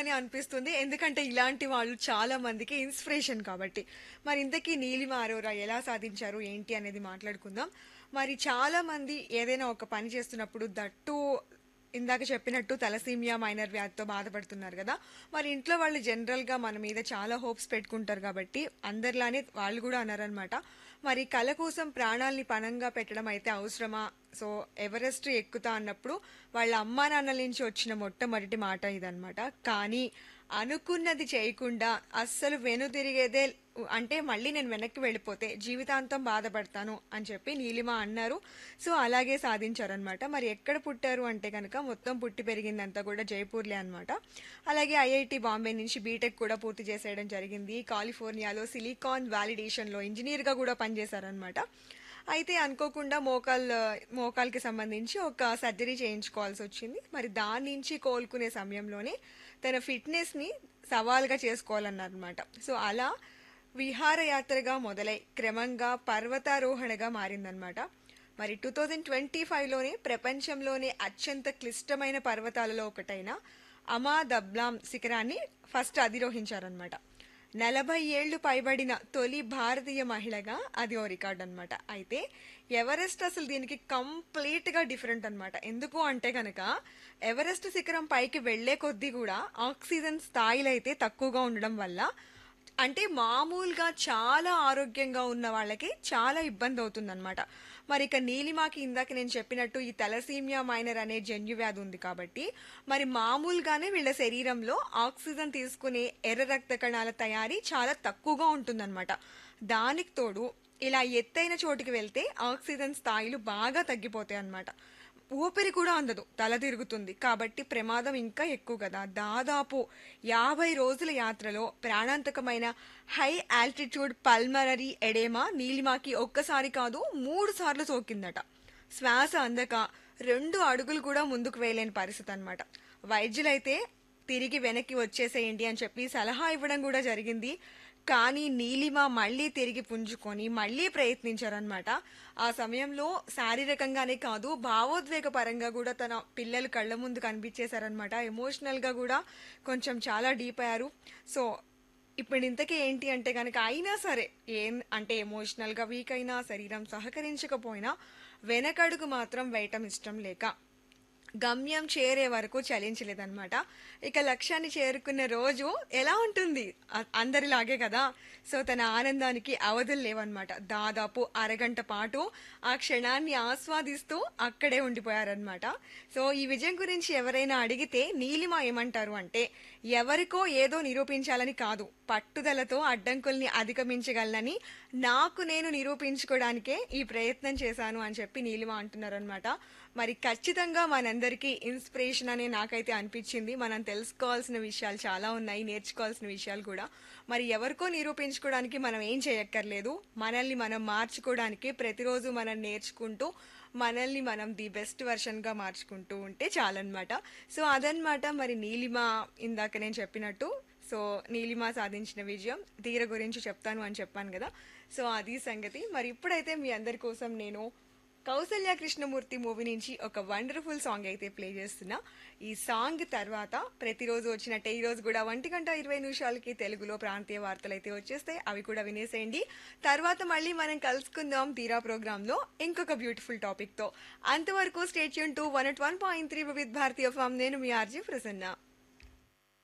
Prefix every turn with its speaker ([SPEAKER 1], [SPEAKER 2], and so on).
[SPEAKER 1] అని అనిపిస్తుంది ఎందుకంటే ఇలాంటి వాళ్ళు చాలా మందికి ఇన్స్పిరేషన్ కాబట్టి మరి ఇంతకీ నీలిమ అరోరా ఎలా సాధించారు ఏంటి అనేది మాట్లాడుకుందాం మరి చాలా మంది ఏదైనా ఒక పని చేస్తున్నప్పుడు దట్టు ఇందాక చెప్పినట్టు తలసీమియా మైనర్ వ్యాధితో బాధపడుతున్నారు కదా మరి ఇంట్లో వాళ్ళు జనరల్గా మన మీద చాలా హోప్స్ పెట్టుకుంటారు కాబట్టి అందరిలానే వాళ్ళు కూడా అన్నారనమాట మరి కళ కోసం ప్రాణాల్ని పణంగా పెట్టడం అయితే అవసరమా సో ఎవరెస్ట్ ఎక్కుతా అన్నప్పుడు వాళ్ళ అమ్మా నాన్నల నుంచి వచ్చిన మొట్టమొదటి మాట ఇదనమాట కానీ అనుకున్నది చేయకుండా అస్సలు వెనుతిరిగేదే అంటే మళ్ళీ నేను వెనక్కి వెళ్ళిపోతే జీవితాంతం బాధపడతాను అని చెప్పి నీలిమ అన్నారు సో అలాగే సాధించారనమాట మరి ఎక్కడ పుట్టారు అంటే కనుక మొత్తం పుట్టి పెరిగిందంతా కూడా జైపూర్లే అనమాట అలాగే ఐఐటి బాంబే నుంచి బీటెక్ కూడా పూర్తి చేసేయడం జరిగింది కాలిఫోర్నియాలో సిలికాన్ వ్యాలిడేషన్లో ఇంజనీర్గా కూడా పనిచేశారనమాట అయితే అనుకోకుండా మోకాల్ మోకాల్కి సంబంధించి ఒక సర్జరీ చేయించుకోవాల్సి వచ్చింది మరి దాని నుంచి కోలుకునే సమయంలోనే తన ఫిట్నెస్ని సవాల్గా చేసుకోవాలన్నారనమాట సో అలా విహారయాత్రగా మొదలై క్రమంగా పర్వతారోహణగా మారిందనమాట మరి టూ థౌజండ్ ట్వంటీ ఫైవ్లోనే ప్రపంచంలోనే అత్యంత క్లిష్టమైన పర్వతాలలో ఒకటైన అమా దబ్లాం శిఖరాన్ని ఫస్ట్ అధిరోహించారనమాట నలభై ఏళ్లు పైబడిన తొలి భారతీయ మహిళగా అది ఓ రికార్డ్ అనమాట అయితే ఎవరెస్ట్ అసలు దీనికి కంప్లీట్గా డిఫరెంట్ అనమాట ఎందుకు అంటే కనుక ఎవరెస్ట్ శిఖరం పైకి వెళ్లే కొద్దీ కూడా ఆక్సిజన్ స్థాయిలు అయితే తక్కువగా ఉండడం వల్ల అంటే మామూలుగా చాలా ఆరోగ్యంగా ఉన్న వాళ్ళకి చాలా ఇబ్బంది అవుతుందన్నమాట మరి ఇక నీలిమాకి ఇందాక నేను చెప్పినట్టు ఈ తలసీమియా మైనర్ అనే జన్యు వ్యాధి ఉంది కాబట్టి మరి మామూలుగానే వీళ్ళ శరీరంలో ఆక్సిజన్ తీసుకునే ఎర్ర రక్త కణాల తయారీ చాలా తక్కువగా ఉంటుందన్నమాట దానికి తోడు ఇలా ఎత్తైన చోటుకి వెళ్తే ఆక్సిజన్ స్థాయిలు బాగా తగ్గిపోతాయి అన్నమాట ఊపిరి కూడా అందదు తల తిరుగుతుంది కాబట్టి ప్రమాదం ఇంకా ఎక్కువ కదా దాదాపు యాభై రోజుల యాత్రలో ప్రాణాంతకమైన హై ఆల్టిట్యూడ్ పల్మనరీ ఎడేమా నీలిమాకి ఒక్కసారి కాదు మూడు సార్లు సోకిందట శ్వాస అందక రెండు అడుగులు కూడా ముందుకు వేయలేని పరిస్థితి అనమాట వైద్యులైతే తిరిగి వెనక్కి వచ్చేసేయండి అని చెప్పి సలహా ఇవ్వడం కూడా జరిగింది కానీ నీలిమ మళ్ళీ తిరిగి పుంజుకొని మళ్ళీ ప్రయత్నించారనమాట ఆ సమయంలో శారీరకంగానే కాదు భావోద్వేగ పరంగా కూడా తన పిల్లలు కళ్ళ ముందు కనిపించేశారనమాట ఎమోషనల్గా కూడా కొంచెం చాలా డీప్ అయ్యారు సో ఇప్పుడు ఇంతకీ ఏంటి అంటే కనుక అయినా సరే ఏం అంటే ఎమోషనల్గా వీక్ అయినా శరీరం సహకరించకపోయినా వెనకడుగు మాత్రం వేయటం ఇష్టం లేక గమ్యం చేరే వరకు చలించలేదన్నమాట ఇక లక్ష్యాన్ని చేరుకున్న రోజు ఎలా ఉంటుంది అ- అందరిలాగే కదా సో తన ఆనందానికి అవధులు లేవన్నమాట దాదాపు అరగంట పాటు ఆ క్షణాన్ని ఆస్వాదిస్తూ అక్కడే ఉండిపోయారనమాట సో ఈ విజయం గురించి ఎవరైనా అడిగితే నీలిమ ఏమంటారు అంటే ఎవరికో ఏదో నిరూపించాలని కాదు పట్టుదలతో అడ్డంకుల్ని అధిగమించగలనని నాకు నేను నిరూపించుకోవడానికే ఈ ప్రయత్నం చేశాను అని చెప్పి నీలిమ అంటున్నారనమాట మరి ఖచ్చితంగా మనందరికీ ఇన్స్పిరేషన్ అనే నాకైతే అనిపించింది మనం తెలుసుకోవాల్సిన విషయాలు చాలా ఉన్నాయి నేర్చుకోవాల్సిన విషయాలు కూడా మరి ఎవరికో నిరూపించుకోవడానికి మనం ఏం చేయక్కర్లేదు మనల్ని మనం మార్చుకోవడానికి ప్రతిరోజు మనం నేర్చుకుంటూ మనల్ని మనం ది బెస్ట్ వర్షన్గా మార్చుకుంటూ ఉంటే చాలన్నమాట సో అదనమాట మరి నీలిమ ఇందాక నేను చెప్పినట్టు సో నీలిమ సాధించిన విజయం తీర గురించి చెప్తాను అని చెప్పాను కదా సో అది సంగతి మరి ఇప్పుడైతే మీ అందరి కోసం నేను కౌసల్య కృష్ణమూర్తి మూవీ నుంచి ఒక వండర్ఫుల్ సాంగ్ అయితే ప్లే చేస్తున్నా ఈ సాంగ్ తర్వాత ప్రతిరోజు వచ్చినట్టే ఈ రోజు కూడా ఒంటి గంట ఇరవై నిమిషాలకి తెలుగులో ప్రాంతీయ వార్తలు అయితే వచ్చేస్తాయి అవి కూడా వినేసేయండి తర్వాత మళ్ళీ మనం కలుసుకుందాం తీరా ప్రోగ్రామ్ లో ఇంకొక బ్యూటిఫుల్ టాపిక్ తో అంతవరకు stay tuned to one eight one point three with భారతీయ ఫామ్ నేను మీ ఆర్జీ ప్రసన్న